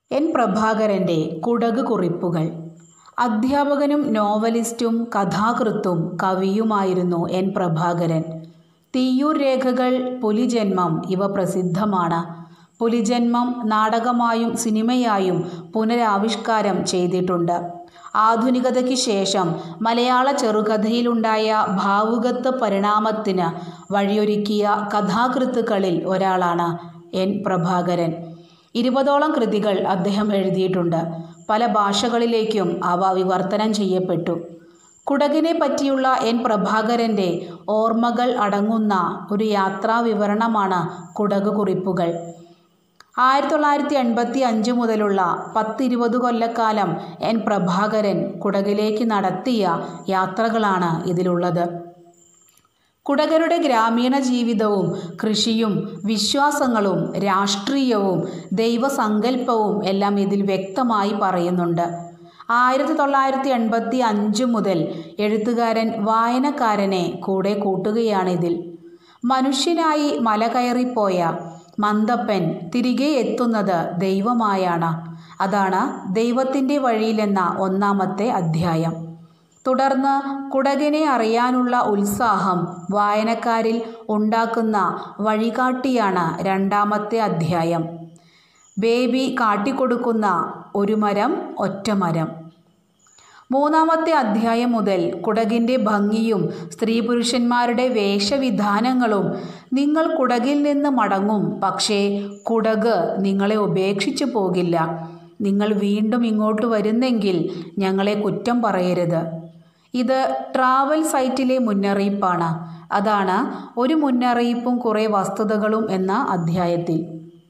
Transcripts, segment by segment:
N പ്രഭാകരൻ്റെ Kodagu കുറിപ്പുകൾ അധ്യാപകനും നോവലിസ്റ്റും കഥാകൃത്തും കവിയുമായിരുന്നു N Prabhakaran തീയൂർ രേഖകൾ പുലിജന്മം ഇവ പ്രസിദ്ധമാണ് പുലിജന്മം നാടകമായും സിനിമയായും പുനരാവിഷ്കാരം ചെയ്തിട്ടുണ്ട് ആധുനികതയ്ക്ക് ശേഷം മലയാള ചെറുകഥയിലുണ്ടായ ഭാവുകത്വ പരിണാമത്തിന് വഴിയൊരുക്കിയ കഥാകൃത്തുക്കളിൽ ഒരാളാണ് എൻ പ്രഭാകരൻ ഇരുപതോളം കൃതികൾ അദ്ദേഹം എഴുതിയിട്ടുണ്ട് പല ഭാഷകളിലേക്കും അവ വിവർത്തനം ചെയ്യപ്പെട്ടു കുടകിനെ പറ്റിയുള്ള എൻ പ്രഭാകരൻ്റെ ഓർമ്മകൾ അടങ്ങുന്ന ഒരു യാത്രാ വിവരണമാണ് കുടക് കുറിപ്പുകൾ ആയിരത്തി തൊള്ളായിരത്തി എൺപത്തി അഞ്ച് മുതലുള്ള പത്തിരുപത് കൊല്ലക്കാലം എൻ പ്രഭാകരൻ കുടകിലേക്ക് നടത്തിയ യാത്രകളാണ് ഇതിലുള്ളത് കുടകരുടെ ഗ്രാമീണ ജീവിതവും കൃഷിയും വിശ്വാസങ്ങളും രാഷ്ട്രീയവും ദൈവസങ്കല്പവും എല്ലാം ഇതിൽ വ്യക്തമായി പറയുന്നുണ്ട് ആയിരത്തി തൊള്ളായിരത്തി എൺപത്തി അഞ്ച് മുതൽ എഴുത്തുകാരൻ വായനക്കാരനെ കൂടെ കൂട്ടുകയാണിതിൽ മനുഷ്യനായി മല കയറിപ്പോയ മന്ദപ്പൻ തിരികെ എത്തുന്നത് ദൈവമായാണ് അതാണ് ദൈവത്തിൻ്റെ വഴിയിലെന്ന ഒന്നാമത്തെ അധ്യായം തുടർന്ന് കുടകിനെ അറിയാനുള്ള ഉത്സാഹം വായനക്കാരിൽ ഉണ്ടാക്കുന്ന വഴികാട്ടിയാണ് രണ്ടാമത്തെ അധ്യായം ബേബി കാട്ടിക്കൊടുക്കുന്ന ഒരു മരം ഒറ്റമരം മൂന്നാമത്തെ അധ്യായം മുതൽ കുടകിൻ്റെ ഭംഗിയും സ്ത്രീ പുരുഷന്മാരുടെ വേഷവിധാനങ്ങളും നിങ്ങൾ കുടകിൽ നിന്ന് മടങ്ങും പക്ഷേ കുടക് നിങ്ങളെ ഉപേക്ഷിച്ചു പോകില്ല നിങ്ങൾ വീണ്ടും ഇങ്ങോട്ട് വരുന്നെങ്കിൽ ഞങ്ങളെ കുറ്റം പറയരുത് ഇത് ട്രാവൽ സൈറ്റിലെ മുന്നറിയിപ്പാണ് അതാണ് ഒരു മുന്നറിയിപ്പും കുറേ വസ്തുതകളും എന്ന അധ്യായത്തിൽ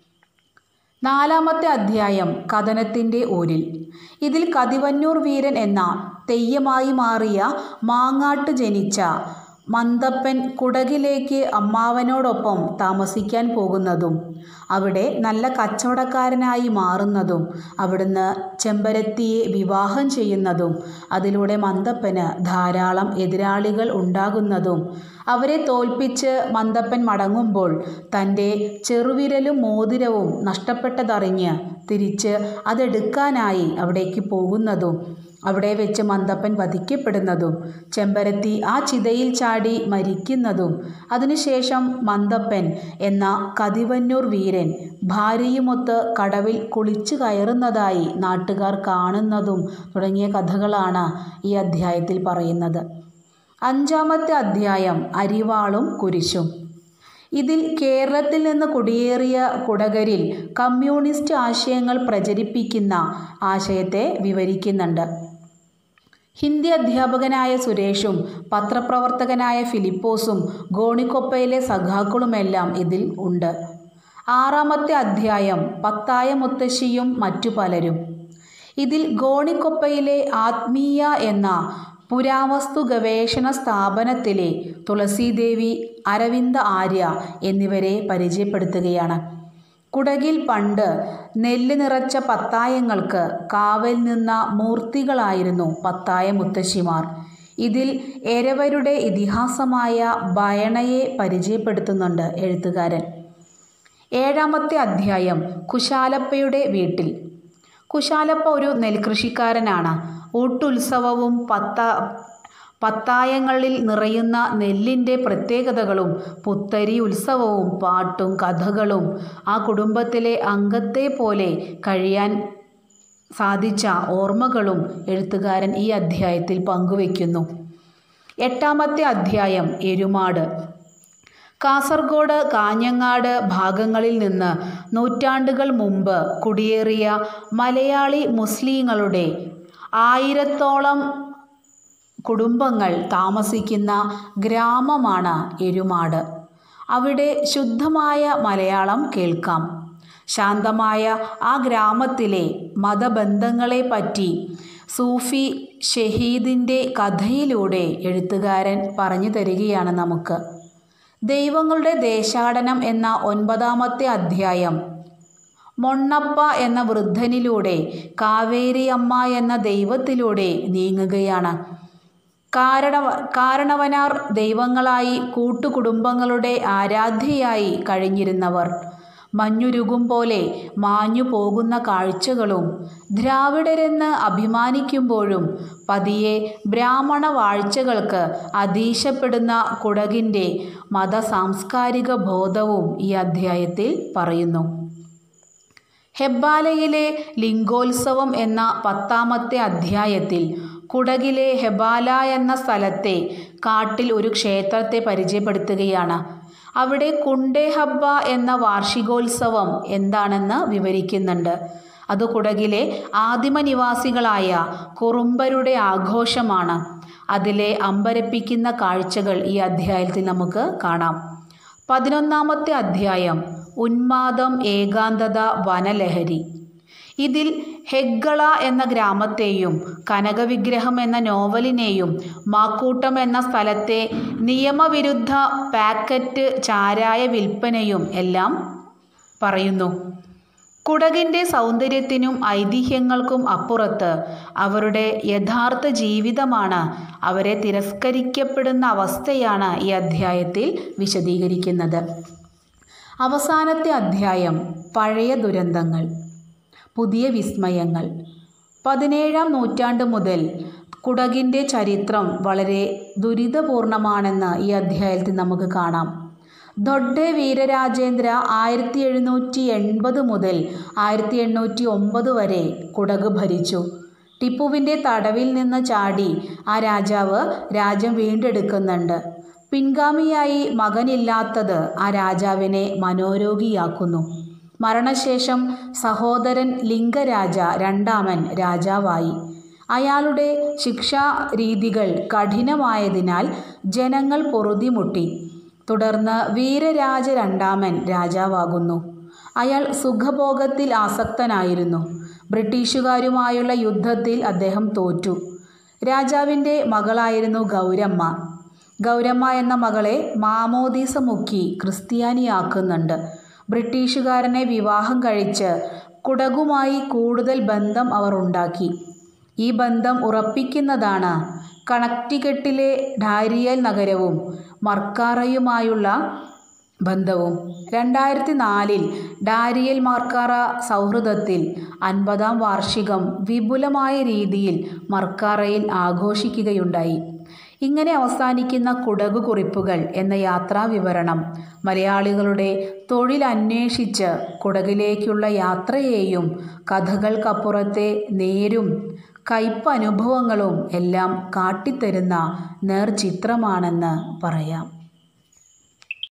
നാലാമത്തെ അധ്യായം കഥനത്തിൻ്റെ ഊരിൽ ഇതിൽ കതിവന്നൂർ വീരൻ എന്ന തെയ്യമായി മാറിയ മാങ്ങാട്ട് ജനിച്ച മന്ദപ്പൻ കുടകിലേക്ക് അമ്മാവനോടൊപ്പം താമസിക്കാൻ പോകുന്നതും അവിടെ നല്ല കച്ചവടക്കാരനായി മാറുന്നതും അവിടുന്ന് ചെമ്പരത്തിയെ വിവാഹം ചെയ്യുന്നതും അതിലൂടെ മന്ദപ്പന് ധാരാളം എതിരാളികൾ ഉണ്ടാകുന്നതും അവരെ തോൽപ്പിച്ച് മന്ദപ്പൻ മടങ്ങുമ്പോൾ തൻ്റെ ചെറുവിരലും മോതിരവും നഷ്ടപ്പെട്ടതറിഞ്ഞ് തിരിച്ച് അതെടുക്കാനായി അവിടേക്ക് പോകുന്നതും അവിടെ വെച്ച് മന്ദപ്പൻ വധിക്കപ്പെടുന്നതും ചെമ്പരത്തി ആ ചിതയിൽ ചാടി മരിക്കുന്നതും അതിനുശേഷം മന്ദപ്പൻ എന്ന കതിവന്നൂർ വീരൻ ഭാര്യയുമൊത്ത് കടവിൽ കുളിച്ചു കയറുന്നതായി നാട്ടുകാർ കാണുന്നതും തുടങ്ങിയ കഥകളാണ് ഈ അധ്യായത്തിൽ പറയുന്നത് അഞ്ചാമത്തെ അധ്യായം അരിവാളും കുരിശും ഇതിൽ കേരളത്തിൽ നിന്ന് കുടിയേറിയ കുടകരിൽ കമ്മ്യൂണിസ്റ്റ് ആശയങ്ങൾ പ്രചരിപ്പിക്കുന്ന ആശയത്തെ വിവരിക്കുന്നുണ്ട് ഹിന്ദി അധ്യാപകനായ സുരേഷും പത്രപ്രവർത്തകനായ ഫിലിപ്പോസും ഗോണിക്കൊപ്പയിലെ സഖാക്കളുമെല്ലാം ഇതിൽ ഉണ്ട് ആറാമത്തെ അധ്യായം പത്തായ മുത്തശ്ശിയും മറ്റു പലരും ഇതിൽ ഗോണിക്കൊപ്പയിലെ ആത്മീയ എന്ന പുരാവസ്തു ഗവേഷണ സ്ഥാപനത്തിലെ തുളസീദേവി അരവിന്ദ ആര്യ എന്നിവരെ പരിചയപ്പെടുത്തുകയാണ് കുടകിൽ പണ്ട് നെല്ല് നിറച്ച പത്തായങ്ങൾക്ക് കാവൽ നിന്ന മൂർത്തികളായിരുന്നു പത്തായ മുത്തശ്ശിമാർ ഇതിൽ എരവരുടെ ഇതിഹാസമായ ഭയണയെ പരിചയപ്പെടുത്തുന്നുണ്ട് എഴുത്തുകാരൻ ഏഴാമത്തെ അധ്യായം കുശാലപ്പയുടെ വീട്ടിൽ കുശാലപ്പ ഒരു നെൽകൃഷിക്കാരനാണ് ഊട്ടുത്സവവും പത്ത പത്തായങ്ങളിൽ നിറയുന്ന നെല്ലിൻ്റെ പ്രത്യേകതകളും പുത്തരി ഉത്സവവും പാട്ടും കഥകളും ആ കുടുംബത്തിലെ അംഗത്തെ പോലെ കഴിയാൻ സാധിച്ച ഓർമ്മകളും എഴുത്തുകാരൻ ഈ അധ്യായത്തിൽ പങ്കുവയ്ക്കുന്നു എട്ടാമത്തെ അധ്യായം എരുമാട് കാസർഗോഡ് കാഞ്ഞങ്ങാട് ഭാഗങ്ങളിൽ നിന്ന് നൂറ്റാണ്ടുകൾ മുമ്പ് കുടിയേറിയ മലയാളി മുസ്ലിങ്ങളുടെ ആയിരത്തോളം കുടുംബങ്ങൾ താമസിക്കുന്ന ഗ്രാമമാണ് എരുമാട് അവിടെ ശുദ്ധമായ മലയാളം കേൾക്കാം ശാന്തമായ ആ ഗ്രാമത്തിലെ മതബന്ധങ്ങളെപ്പറ്റി സൂഫി ഷഹീദിൻ്റെ കഥയിലൂടെ എഴുത്തുകാരൻ പറഞ്ഞു തരികയാണ് നമുക്ക് ദൈവങ്ങളുടെ ദേശാടനം എന്ന ഒൻപതാമത്തെ അധ്യായം മൊണ്ണപ്പ എന്ന വൃദ്ധനിലൂടെ കാവേരിയമ്മ എന്ന ദൈവത്തിലൂടെ നീങ്ങുകയാണ് കാരണവ കാരണവനാർ ദൈവങ്ങളായി കൂട്ടുകുടുംബങ്ങളുടെ ആരാധ്യയായി കഴിഞ്ഞിരുന്നവർ മഞ്ഞുരുകും പോലെ മാഞ്ഞു പോകുന്ന കാഴ്ചകളും ദ്രാവിഡരെന്ന് അഭിമാനിക്കുമ്പോഴും പതിയെ ബ്രാഹ്മണ വാഴ്ചകൾക്ക് അധീശപ്പെടുന്ന കുടകിൻ്റെ മത സാംസ്കാരിക ബോധവും ഈ അധ്യായത്തിൽ പറയുന്നു ഹെബ്ബാലയിലെ ലിംഗോത്സവം എന്ന പത്താമത്തെ അധ്യായത്തിൽ കുടകിലെ ഹെബാല എന്ന സ്ഥലത്തെ കാട്ടിൽ ഒരു ക്ഷേത്രത്തെ പരിചയപ്പെടുത്തുകയാണ് അവിടെ കുണ്ടേ ഹബ്ബ എന്ന വാർഷികോത്സവം എന്താണെന്ന് വിവരിക്കുന്നുണ്ട് അത് കുടകിലെ ആദിമ നിവാസികളായ കുറുമ്പരുടെ ആഘോഷമാണ് അതിലെ അമ്പരപ്പിക്കുന്ന കാഴ്ചകൾ ഈ അധ്യായത്തിൽ നമുക്ക് കാണാം പതിനൊന്നാമത്തെ അധ്യായം ഉന്മാദം ഏകാന്തത വനലഹരി ഇതിൽ ഹെഗ്ഗള എന്ന ഗ്രാമത്തെയും കനകവിഗ്രഹം എന്ന നോവലിനെയും മാക്കൂട്ടം എന്ന സ്ഥലത്തെ നിയമവിരുദ്ധ പാക്കറ്റ് ചാരായ വിൽപ്പനയും എല്ലാം പറയുന്നു കുടകിൻ്റെ സൗന്ദര്യത്തിനും ഐതിഹ്യങ്ങൾക്കും അപ്പുറത്ത് അവരുടെ യഥാർത്ഥ ജീവിതമാണ് അവരെ തിരസ്കരിക്കപ്പെടുന്ന അവസ്ഥയാണ് ഈ അധ്യായത്തിൽ വിശദീകരിക്കുന്നത് അവസാനത്തെ അധ്യായം പഴയ ദുരന്തങ്ങൾ പുതിയ വിസ്മയങ്ങൾ പതിനേഴാം നൂറ്റാണ്ട് മുതൽ കുടകിൻ്റെ ചരിത്രം വളരെ ദുരിതപൂർണമാണെന്ന് ഈ അധ്യായത്തിൽ നമുക്ക് കാണാം ദൊഡ്ഡെ വീരരാജേന്ദ്ര ആയിരത്തി എഴുന്നൂറ്റി എൺപത് മുതൽ ആയിരത്തി എണ്ണൂറ്റി ഒമ്പത് വരെ കുടക് ഭരിച്ചു ടിപ്പുവിൻ്റെ തടവിൽ നിന്ന് ചാടി ആ രാജാവ് രാജ്യം വീണ്ടെടുക്കുന്നുണ്ട് പിൻഗാമിയായി മകനില്ലാത്തത് ആ രാജാവിനെ മനോരോഗിയാക്കുന്നു മരണശേഷം സഹോദരൻ ലിംഗരാജ രണ്ടാമൻ രാജാവായി അയാളുടെ ശിക്ഷാ രീതികൾ കഠിനമായതിനാൽ ജനങ്ങൾ പൊറുതിമുട്ടി തുടർന്ന് വീരരാജ രണ്ടാമൻ രാജാവാകുന്നു അയാൾ സുഖഭോഗത്തിൽ ആസക്തനായിരുന്നു ബ്രിട്ടീഷുകാരുമായുള്ള യുദ്ധത്തിൽ അദ്ദേഹം തോറ്റു രാജാവിൻ്റെ മകളായിരുന്നു ഗൗരമ്മ ഗൗരമ്മ എന്ന മകളെ മാമോദീസ മുക്കി ക്രിസ്ത്യാനിയാക്കുന്നുണ്ട് ബ്രിട്ടീഷുകാരനെ വിവാഹം കഴിച്ച് കുടകുമായി കൂടുതൽ ബന്ധം അവർ ഉണ്ടാക്കി ഈ ബന്ധം ഉറപ്പിക്കുന്നതാണ് കണക്റ്റിക്കട്ടിലെ ഡാരിയൽ നഗരവും മർക്കാറയുമായുള്ള ബന്ധവും രണ്ടായിരത്തി നാലിൽ ഡാരിയൽ മാർക്കാറ സൗഹൃദത്തിൽ അൻപതാം വാർഷികം വിപുലമായ രീതിയിൽ മർക്കാറയിൽ ആഘോഷിക്കുകയുണ്ടായി ഇങ്ങനെ അവസാനിക്കുന്ന കുടകു കുറിപ്പുകൾ എന്ന യാത്രാ വിവരണം മലയാളികളുടെ തൊഴിൽ അന്വേഷിച്ച് കുടകിലേക്കുള്ള യാത്രയെയും കഥകൾക്കപ്പുറത്തെ നേരും കയ്പ് അനുഭവങ്ങളും എല്ലാം കാട്ടിത്തരുന്ന നേർചിത്രമാണെന്ന് പറയാം